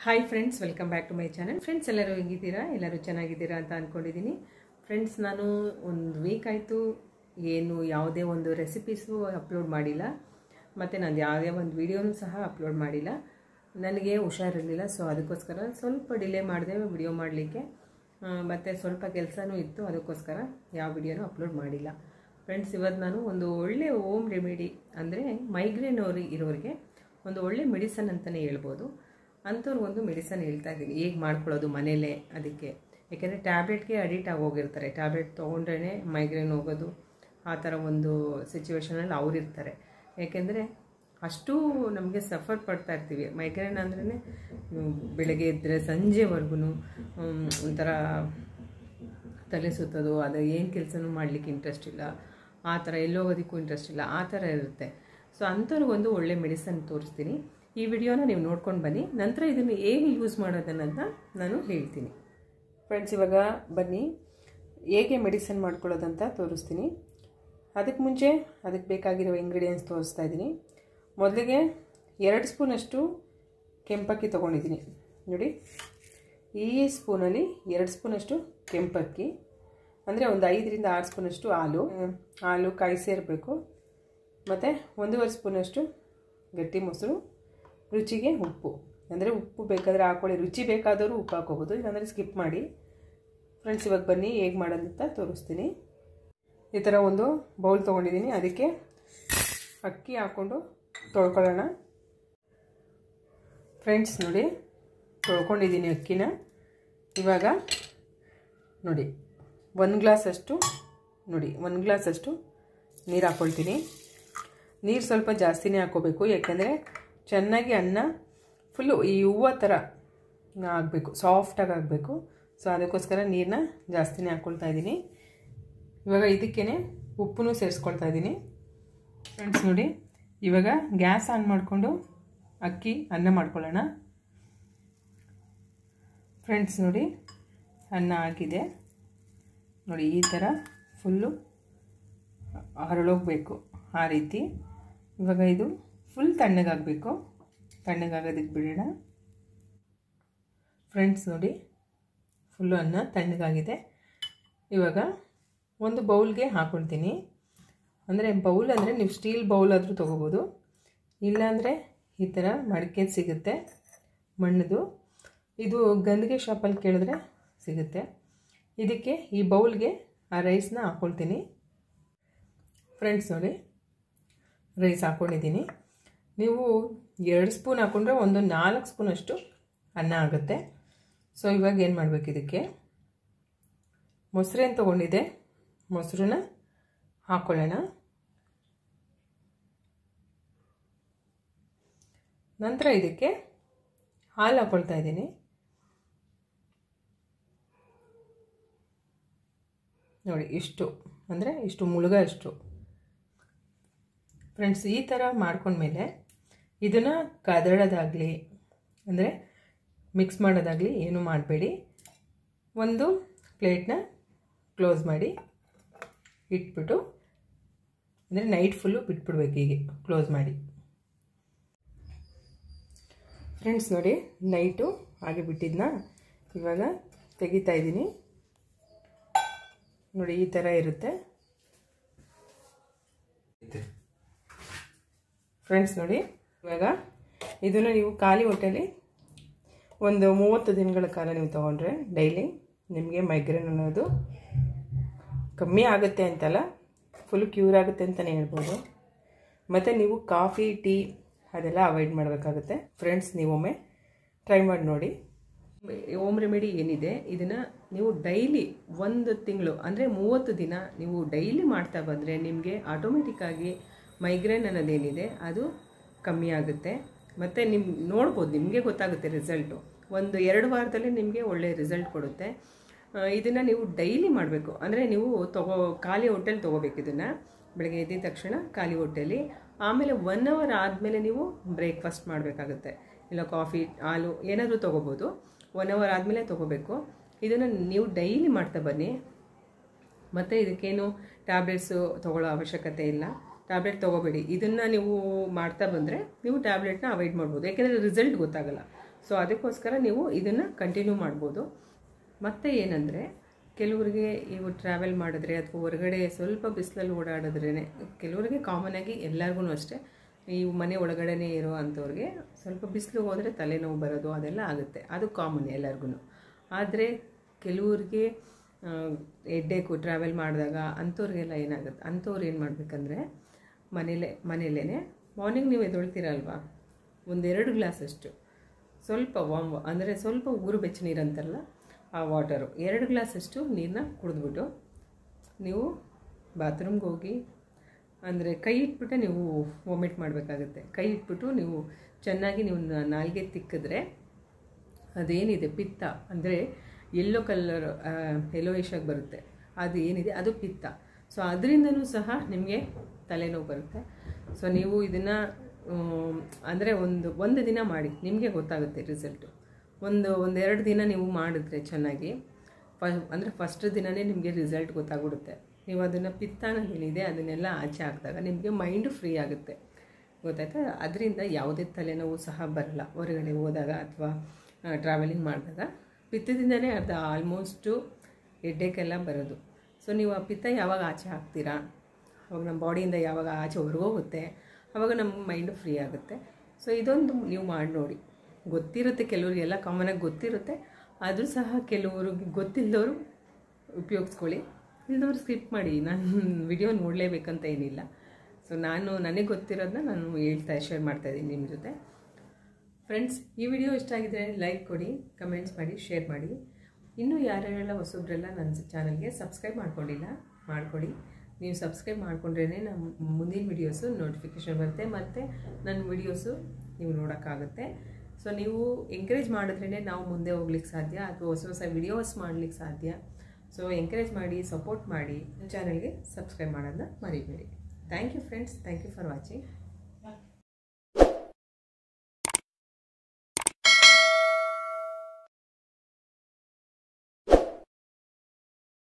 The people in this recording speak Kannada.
hi friends welcome back to my channel friends ಎಲ್ಲರೂ ಹೆಂಗಿದ್ದೀರಾ ಎಲ್ಲರೂ ಚೆನ್ನಾಗಿದ್ದೀರಾ ಅಂತ ಅಂದ್ಕೊಂಡಿದ್ದೀನಿ ಫ್ರೆಂಡ್ಸ್ ನಾನು ಒಂದು ವೀಕ್ ಆಯಿತು ಏನು ಯಾವುದೇ ಒಂದು ರೆಸಿಪೀಸು ಅಪ್ಲೋಡ್ ಮಾಡಿಲ್ಲ ಮತ್ತು ನಾನು ಯಾವುದೇ ಒಂದು ವೀಡಿಯೋನೂ ಸಹ ಅಪ್ಲೋಡ್ ಮಾಡಿಲ್ಲ ನನಗೆ ಹುಷಾರಿರಲಿಲ್ಲ ಸೊ ಅದಕ್ಕೋಸ್ಕರ ಸ್ವಲ್ಪ ಡಿಲೇ ಮಾಡಿದೆ ವಿಡಿಯೋ ಮಾಡಲಿಕ್ಕೆ ಮತ್ತು ಸ್ವಲ್ಪ ಕೆಲಸನೂ ಇತ್ತು ಅದಕ್ಕೋಸ್ಕರ ಯಾವ ವಿಡಿಯೋನೂ ಅಪ್ಲೋಡ್ ಮಾಡಿಲ್ಲ ಫ್ರೆಂಡ್ಸ್ ಇವತ್ತು ನಾನು ಒಂದು ಒಳ್ಳೆಯ ಹೋಮ್ ರೆಮಿಡಿ ಅಂದರೆ ಮೈಗ್ರೇನ್ ಅವ್ರು ಇರೋರಿಗೆ ಒಂದು ಒಳ್ಳೆ ಮೆಡಿಸನ್ ಅಂತಲೇ ಹೇಳ್ಬೋದು ಅಂಥವ್ರಿಗೊಂದು ಮೆಡಿಸನ್ ಹೇಳ್ತಾ ಇದ್ದೀನಿ ಹೇಗೆ ಮಾಡ್ಕೊಳ್ಳೋದು ಮನೇಲೇ ಅದಕ್ಕೆ ಯಾಕೆಂದರೆ ಟ್ಯಾಬ್ಲೆಟ್ಗೆ ಅಡಿಕ್ಟ್ ಆಗಿ ಹೋಗಿರ್ತಾರೆ ಟ್ಯಾಬ್ಲೆಟ್ ತೊಗೊಂಡ್ರೇ ಮೈಗ್ರೇನ್ ಹೋಗೋದು ಆ ಥರ ಒಂದು ಸಿಚುವೇಶನಲ್ಲಿ ಅವರಿರ್ತಾರೆ ಯಾಕೆಂದರೆ ಅಷ್ಟು ನಮಗೆ ಸಫರ್ ಪಡ್ತಾ ಇರ್ತೀವಿ ಮೈಗ್ರೇನ್ ಅಂದ್ರೇ ಬೆಳಗ್ಗೆ ಎದ್ದರೆ ಸಂಜೆವರೆಗೂ ಒಂಥರ ತಲೆ ಸುತ್ತೋದು ಅದು ಏನು ಕೆಲಸನೂ ಮಾಡಲಿಕ್ಕೆ ಇಂಟ್ರೆಸ್ಟ್ ಇಲ್ಲ ಆ ಥರ ಎಲ್ಲೋಗೋದಕ್ಕೂ ಇಂಟ್ರೆಸ್ಟ್ ಇಲ್ಲ ಆ ಥರ ಇರುತ್ತೆ ಸೊ ಅಂಥವ್ರಿಗೊಂದು ಒಳ್ಳೆ ಮೆಡಿಸನ್ ತೋರಿಸ್ತೀನಿ ಈ ವಿಡಿಯೋನ ನೀವು ನೋಡ್ಕೊಂಡು ಬನ್ನಿ ನಂತರ ಇದನ್ನು ಹೇಗೆ ಯೂಸ್ ಮಾಡೋದನ್ನಂತ ನಾನು ಹೇಳ್ತೀನಿ ಫ್ರೆಂಡ್ಸ್ ಇವಾಗ ಬನ್ನಿ ಹೇಗೆ ಮೆಡಿಸನ್ ಮಾಡ್ಕೊಳ್ಳೋದಂತ ತೋರಿಸ್ತೀನಿ ಅದಕ್ಕೆ ಮುಂಚೆ ಅದಕ್ಕೆ ಬೇಕಾಗಿರೋ ಇಂಗ್ರೀಡಿಯೆಂಟ್ಸ್ ತೋರಿಸ್ತಾ ಇದ್ದೀನಿ ಮೊದಲಿಗೆ ಎರಡು ಸ್ಪೂನಷ್ಟು ಕೆಂಪಕ್ಕಿ ತೊಗೊಂಡಿದ್ದೀನಿ ನೋಡಿ ಈ ಸ್ಪೂನಲ್ಲಿ ಎರಡು ಸ್ಪೂನಷ್ಟು ಕೆಂಪಕ್ಕಿ ಅಂದರೆ ಒಂದು ಐದರಿಂದ ಆರು ಸ್ಪೂನಷ್ಟು ಹಾಲು ಹಾಲು ಕಾಯಿ ಸೇರಬೇಕು ಮತ್ತು ಒಂದೂವರೆ ಸ್ಪೂನಷ್ಟು ಗಟ್ಟಿ ಮೊಸರು ರುಚಿಗೆ ಉಪ್ಪು ಅಂದರೆ ಉಪ್ಪು ಬೇಕಾದರೆ ಹಾಕೊಳ್ಳಿ ರುಚಿ ಬೇಕಾದವರು ಉಪ್ಪು ಹಾಕೋಬೋದು ಇಲ್ಲಾಂದರೆ ಸ್ಕಿಪ್ ಮಾಡಿ ಫ್ರೆಂಡ್ಸ್ ಇವಾಗ ಬನ್ನಿ ಹೇಗೆ ಮಾಡೋದಂತ ತೋರಿಸ್ತೀನಿ ಈ ಥರ ಒಂದು ಬೌಲ್ ತೊಗೊಂಡಿದ್ದೀನಿ ಅದಕ್ಕೆ ಅಕ್ಕಿ ಹಾಕ್ಕೊಂಡು ತೊಳ್ಕೊಳ್ಳೋಣ ಫ್ರೆಂಡ್ಸ್ ನೋಡಿ ತೊಳ್ಕೊಂಡಿದ್ದೀನಿ ಅಕ್ಕಿನ ಇವಾಗ ನೋಡಿ ಒಂದು ಗ್ಲಾಸಷ್ಟು ನೋಡಿ ಒಂದು ಗ್ಲಾಸಷ್ಟು ನೀರು ಹಾಕ್ಕೊಳ್ತೀನಿ ನೀರು ಸ್ವಲ್ಪ ಜಾಸ್ತಿನೇ ಹಾಕ್ಕೋಬೇಕು ಯಾಕೆಂದರೆ ಚೆನ್ನಾಗಿ ಅನ್ನ ಫುಲ್ಲು ಈ ಹೂವು ಥರ ಆಗಬೇಕು ಸಾಫ್ಟಾಗಿ ಆಗಬೇಕು ಸೊ ಅದಕ್ಕೋಸ್ಕರ ನೀರನ್ನ ಜಾಸ್ತಿನೇ ಹಾಕ್ಕೊಳ್ತಾ ಇದ್ದೀನಿ ಇವಾಗ ಇದಕ್ಕೇ ಉಪ್ಪು ಸೇರಿಸ್ಕೊಳ್ತಾ ಇದ್ದೀನಿ ಫ್ರೆಂಡ್ಸ್ ನೋಡಿ ಇವಾಗ ಗ್ಯಾಸ್ ಆನ್ ಮಾಡಿಕೊಂಡು ಅಕ್ಕಿ ಅನ್ನ ಮಾಡ್ಕೊಳ್ಳೋಣ ಫ್ರೆಂಡ್ಸ್ ನೋಡಿ ಅನ್ನ ಆಗಿದೆ ನೋಡಿ ಈ ಥರ ಫುಲ್ಲು ಹರಳೋಗಬೇಕು ಆ ರೀತಿ ಇವಾಗ ಇದು ಫುಲ್ ತಣ್ಣಗಾಗಬೇಕು ತಣ್ಣಗಾಗೋದಕ್ಕೆ ಬಿಡೋಣ ಫ್ರೆಂಡ್ಸ್ ನೋಡಿ ಫುಲ್ಲು ಅನ್ನ ತಣ್ಣಗಾಗಿದೆ ಇವಾಗ ಒಂದು ಬೌಲ್ಗೆ ಹಾಕ್ಕೊಳ್ತೀನಿ ಅಂದರೆ ಬೌಲ್ ಅಂದರೆ ನೀವು ಸ್ಟೀಲ್ ಬೌಲ್ ಆದರೂ ತೊಗೋಬೋದು ಇಲ್ಲಾಂದರೆ ಈ ಥರ ಮಡಿಕೆ ಸಿಗುತ್ತೆ ಮಣ್ಣದು ಇದು ಗಂದಿಗೆ ಶಾಪಲ್ಲಿ ಕೇಳಿದ್ರೆ ಸಿಗುತ್ತೆ ಇದಕ್ಕೆ ಈ ಬೌಲ್ಗೆ ಆ ರೈಸ್ನ ಹಾಕ್ಕೊಳ್ತೀನಿ ಫ್ರೆಂಡ್ಸ್ ನೋಡಿ ರೈಸ್ ಹಾಕ್ಕೊಂಡಿದ್ದೀನಿ ನೀವು ಎರಡು ಸ್ಪೂನ್ ಹಾಕ್ಕೊಂಡ್ರೆ ಒಂದು ನಾಲ್ಕು ಸ್ಪೂನಷ್ಟು ಅನ್ನ ಆಗುತ್ತೆ ಸೊ ಇವಾಗ ಏನು ಮಾಡಬೇಕು ಇದಕ್ಕೆ ಮೊಸರೇನು ತೊಗೊಂಡಿದೆ ಮೊಸರನ್ನ ಹಾಕ್ಕೊಳ್ಳೋಣ ನಂತರ ಇದಕ್ಕೆ ಹಾಲು ಹಾಕ್ಕೊಳ್ತಾ ಇದ್ದೀನಿ ನೋಡಿ ಇಷ್ಟು ಅಂದರೆ ಇಷ್ಟು ಮುಳುಗ ಅಷ್ಟು ಫ್ರೆಂಡ್ಸ್ ಈ ಥರ ಮಾಡ್ಕೊಂಡ್ಮೇಲೆ ಇದನ್ನು ಕದಡೋದಾಗಲಿ ಅಂದರೆ ಮಿಕ್ಸ್ ಮಾಡೋದಾಗಲಿ ಏನೂ ಮಾಡಬೇಡಿ ಒಂದು ಪ್ಲೇಟ್ನ ಕ್ಲೋಸ್ ಮಾಡಿ ಇಟ್ಬಿಟ್ಟು ಅಂದರೆ ನೈಟ್ ಫುಲ್ಲು ಬಿಟ್ಬಿಡ್ಬೇಕು ಹೀಗೆ ಕ್ಲೋಸ್ ಮಾಡಿ ಫ್ರೆಂಡ್ಸ್ ನೋಡಿ ನೈಟು ಹಾಗೆ ಬಿಟ್ಟಿದ್ದನ್ನ ಇವಾಗ ತೆಗಿತಾ ಇದ್ದೀನಿ ನೋಡಿ ಈ ಥರ ಇರುತ್ತೆ ಫ್ರೆಂಡ್ಸ್ ನೋಡಿ ಇವಾಗ ಇದನ್ನು ನೀವು ಖಾಲಿ ಹೊಟ್ಟೆಲಿ ಒಂದು ಮೂವತ್ತು ದಿನಗಳ ಕಾಲ ನೀವು ತೊಗೊಂಡ್ರೆ ಡೈಲಿ ನಿಮಗೆ ಮೈಗ್ರೇನ್ ಅನ್ನೋದು ಕಮ್ಮಿ ಆಗುತ್ತೆ ಅಂತಲ್ಲ ಫುಲ್ ಕ್ಯೂರ್ ಆಗುತ್ತೆ ಅಂತಲೇ ಹೇಳ್ಬೋದು ಮತ್ತು ನೀವು ಕಾಫಿ ಟೀ ಅದೆಲ್ಲ ಅವಾಯ್ಡ್ ಮಾಡಬೇಕಾಗುತ್ತೆ ಫ್ರೆಂಡ್ಸ್ ನೀವೊಮ್ಮೆ ಟ್ರೈ ಮಾಡಿ ನೋಡಿ ಹೋಮ್ ರೆಮಿಡಿ ಏನಿದೆ ಇದನ್ನು ನೀವು ಡೈಲಿ ಒಂದು ತಿಂಗಳು ಅಂದರೆ ಮೂವತ್ತು ದಿನ ನೀವು ಡೈಲಿ ಮಾಡ್ತಾ ಬಂದರೆ ನಿಮಗೆ ಆಟೋಮೆಟಿಕ್ಕಾಗಿ ಮೈಗ್ರೇನ್ ಅನ್ನೋದೇನಿದೆ ಅದು ಕಮ್ಮಿ ಆಗುತ್ತೆ ಮತ್ತು ನಿಮ್ಮ ನೋಡ್ಬೋದು ನಿಮಗೆ ಗೊತ್ತಾಗುತ್ತೆ ರಿಸಲ್ಟು ಒಂದು ಎರಡು ವಾರದಲ್ಲಿ ನಿಮಗೆ ಒಳ್ಳೆಯ ರಿಸಲ್ಟ್ ಕೊಡುತ್ತೆ ಇದನ್ನು ನೀವು ಡೈಲಿ ಮಾಡಬೇಕು ಅಂದರೆ ನೀವು ತಗೋ ಖಾಲಿ ಹೊಟ್ಟೆಲಿ ತೊಗೋಬೇಕು ಇದನ್ನು ಬೆಳಗ್ಗೆ ಎದ್ದಿದ ತಕ್ಷಣ ಖಾಲಿ ಹೊಟ್ಟೆಲಿ ಆಮೇಲೆ ಒನ್ ಅವರ್ ಆದಮೇಲೆ ನೀವು ಬ್ರೇಕ್ಫಾಸ್ಟ್ ಮಾಡಬೇಕಾಗುತ್ತೆ ಇಲ್ಲ ಕಾಫಿ ಹಾಲು ಏನಾದರೂ ತೊಗೋಬೋದು ಒನ್ ಅವರ್ ಆದಮೇಲೆ ತೊಗೋಬೇಕು ಇದನ್ನು ನೀವು ಡೈಲಿ ಮಾಡ್ತಾ ಬನ್ನಿ ಮತ್ತು ಇದಕ್ಕೇನು ಟ್ಯಾಬ್ಲೆಟ್ಸು ತೊಗೊಳ್ಳೋ ಅವಶ್ಯಕತೆ ಇಲ್ಲ ಟ್ಯಾಬ್ಲೆಟ್ ತೊಗೋಬೇಡಿ ಇದನ್ನು ನೀವು ಮಾಡ್ತಾ ಬಂದರೆ ನೀವು ಟ್ಯಾಬ್ಲೆಟ್ನ ಅವಾಯ್ಡ್ ಮಾಡ್ಬೋದು ಯಾಕೆಂದರೆ ರಿಸಲ್ಟ್ ಗೊತ್ತಾಗಲ್ಲ ಸೊ ಅದಕ್ಕೋಸ್ಕರ ನೀವು ಇದನ್ನು ಕಂಟಿನ್ಯೂ ಮಾಡ್ಬೋದು ಮತ್ತು ಏನಂದರೆ ಕೆಲವರಿಗೆ ಇವು ಟ್ರಾವೆಲ್ ಮಾಡಿದ್ರೆ ಅಥವಾ ಹೊರಗಡೆ ಸ್ವಲ್ಪ ಬಿಸಿಲಲ್ಲಿ ಓಡಾಡಿದ್ರೇ ಕೆಲವರಿಗೆ ಕಾಮನ್ ಆಗಿ ಎಲ್ಲರಿಗೂ ಅಷ್ಟೇ ಈ ಮನೆ ಒಳಗಡೆನೇ ಇರೋ ಅಂಥವ್ರಿಗೆ ಸ್ವಲ್ಪ ಬಿಸಿಲು ಹೋದರೆ ತಲೆನೋವು ಬರೋದು ಅದೆಲ್ಲ ಆಗುತ್ತೆ ಅದು ಕಾಮನ್ ಎಲ್ಲರಿಗೂ ಆದರೆ ಕೆಲವ್ರಿಗೆ ಎಡ್ಡೇಕು ಟ್ರಾವೆಲ್ ಮಾಡಿದಾಗ ಅಂಥವ್ರಿಗೆಲ್ಲ ಏನಾಗುತ್ತೆ ಅಂಥವ್ರು ಏನು ಮಾಡಬೇಕಂದ್ರೆ ಮನೇಲೇ ಮನೇಲೇ ಮಾರ್ನಿಂಗ್ ನೀವು ಎದ್ದೊಳ್ತೀರಲ್ವಾ ಒಂದೆರಡು ಗ್ಲಾಸಷ್ಟು ಸ್ವಲ್ಪ ವಾಮ್ ಅಂದರೆ ಸ್ವಲ್ಪ ಊರು ಬೆಚ್ಚ ನೀರು ಅಂತಾರಲ್ಲ ಆ ವಾಟರು ಎರಡು ಗ್ಲಾಸಷ್ಟು ನೀರನ್ನ ಕುಡಿದ್ಬಿಟ್ಟು ನೀವು ಬಾತ್ರೂಮ್ಗೆ ಹೋಗಿ ಅಂದರೆ ಕೈ ಇಟ್ಬಿಟ್ಟೆ ನೀವು ವಾಮಿಟ್ ಮಾಡಬೇಕಾಗುತ್ತೆ ಕೈ ಇಟ್ಬಿಟ್ಟು ನೀವು ಚೆನ್ನಾಗಿ ನೀವು ನಾಲ್ಗೆ ತಿಕ್ಕಿದ್ರೆ ಅದೇನಿದೆ ಪಿತ್ತ ಅಂದರೆ ಎಲ್ಲೋ ಕಲರ್ ಯೆಲ್ಲೋಯಿಶಾಗಿ ಬರುತ್ತೆ ಅದು ಏನಿದೆ ಅದು ಪಿತ್ತ ಸೊ ಅದರಿಂದನೂ ಸಹ ನಿಮಗೆ ತಲೆನೋವು ಬರುತ್ತೆ ಸೊ ನೀವು ಇದನ್ನು ಅಂದರೆ ಒಂದು ಒಂದು ದಿನ ಮಾಡಿ ನಿಮಗೆ ಗೊತ್ತಾಗುತ್ತೆ ರಿಸಲ್ಟು ಒಂದು ಒಂದೆರಡು ದಿನ ನೀವು ಮಾಡಿದ್ರೆ ಚೆನ್ನಾಗಿ ಫ ಅಂದರೆ ಫಸ್ಟ್ ದಿನವೇ ನಿಮಗೆ ರಿಸಲ್ಟ್ ಗೊತ್ತಾಗ್ಬಿಡುತ್ತೆ ನೀವು ಅದನ್ನು ಪಿತ್ತಾನ ಏನಿದೆ ಅದನ್ನೆಲ್ಲ ಆಚೆ ಹಾಕಿದಾಗ ನಿಮಗೆ ಮೈಂಡು ಫ್ರೀ ಆಗುತ್ತೆ ಗೊತ್ತಾಯ್ತಾ ಅದರಿಂದ ಯಾವುದೇ ತಲೆನೋವು ಸಹ ಬರಲ್ಲ ಹೊರಗಡೆ ಹೋದಾಗ ಅಥವಾ ಟ್ರಾವೆಲಿಂಗ್ ಮಾಡಿದಾಗ ಪಿತ್ತದಿಂದನೇ ಅರ್ಧ ಆಲ್ಮೋಸ್ಟು ಹೆಡ್ಡೇಕೆಲ್ಲ ಬರೋದು ಸೊ ನೀವು ಆ ಪಿತ್ತ ಯಾವಾಗ ಆಚೆ ಹಾಕ್ತೀರಾ ಅವಾಗ ನಮ್ಮ ಬಾಡಿಯಿಂದ ಯಾವಾಗ ಆಚೆ ಹೊರಗೋಗುತ್ತೆ ಆವಾಗ ನಮ್ಮ ಮೈಂಡು ಫ್ರೀ ಆಗುತ್ತೆ ಸೊ ಇದೊಂದು ನೀವು ಮಾಡಿ ನೋಡಿ ಗೊತ್ತಿರುತ್ತೆ ಕೆಲವರಿಗೆಲ್ಲ ಕಾಮನಾಗಿ ಗೊತ್ತಿರುತ್ತೆ ಆದರೂ ಸಹ ಕೆಲವ್ರಿಗೆ ಗೊತ್ತಿಲ್ಲದವರು ಉಪಯೋಗಿಸ್ಕೊಳ್ಳಿ ಇಲ್ದವ್ರು ಸ್ಕಿಪ್ ಮಾಡಿ ನಾನು ವಿಡಿಯೋ ನೋಡಲೇಬೇಕಂತ ಏನಿಲ್ಲ ಸೊ ನಾನು ನನಗೆ ಗೊತ್ತಿರೋದನ್ನ ನಾನು ಹೇಳ್ತಾ ಶೇರ್ ಮಾಡ್ತಾಯಿದ್ದೀನಿ ನಿಮ್ಮ ಜೊತೆ ಫ್ರೆಂಡ್ಸ್ ಈ ವಿಡಿಯೋ ಇಷ್ಟ ಆಗಿದ್ರೆ ಲೈಕ್ ಕೊಡಿ ಕಮೆಂಟ್ಸ್ ಮಾಡಿ ಶೇರ್ ಮಾಡಿ ಇನ್ನೂ ಯಾರ್ಯಾರೆಲ್ಲ ಹೊಸಬ್ರೆಲ್ಲ ನನ್ನ ಚಾನಲ್ಗೆ ಸಬ್ಸ್ಕ್ರೈಬ್ ಮಾಡ್ಕೊಂಡಿಲ್ಲ ಮಾಡಿಕೊಡಿ ನೀವು ಸಬ್ಸ್ಕ್ರೈಬ್ ಮಾಡಿಕೊಂಡ್ರೇ ನಮ್ಮ ಮುಂದಿನ ವೀಡಿಯೋಸು ನೋಟಿಫಿಕೇಷನ್ ಬರುತ್ತೆ ಮತ್ತು ನನ್ನ ವೀಡಿಯೋಸು ನೀವು ನೋಡೋಕ್ಕಾಗುತ್ತೆ ಸೊ ನೀವು ಎಂಕರೇಜ್ ಮಾಡಿದ್ರೇ ನಾವು ಮುಂದೆ ಹೋಗ್ಲಿಕ್ಕೆ ಸಾಧ್ಯ ಅಥವಾ ಹೊಸ ಹೊಸ ವಿಡಿಯೋಸ್ ಮಾಡಲಿಕ್ಕೆ ಸಾಧ್ಯ ಸೊ ಎಂಕರೇಜ್ ಮಾಡಿ ಸಪೋರ್ಟ್ ಮಾಡಿ ಚಾನಲ್ಗೆ ಸಬ್ಸ್ಕ್ರೈಬ್ ಮಾಡೋದನ್ನ ಮರಿಬೇಡಿ thank you friends thank you for watching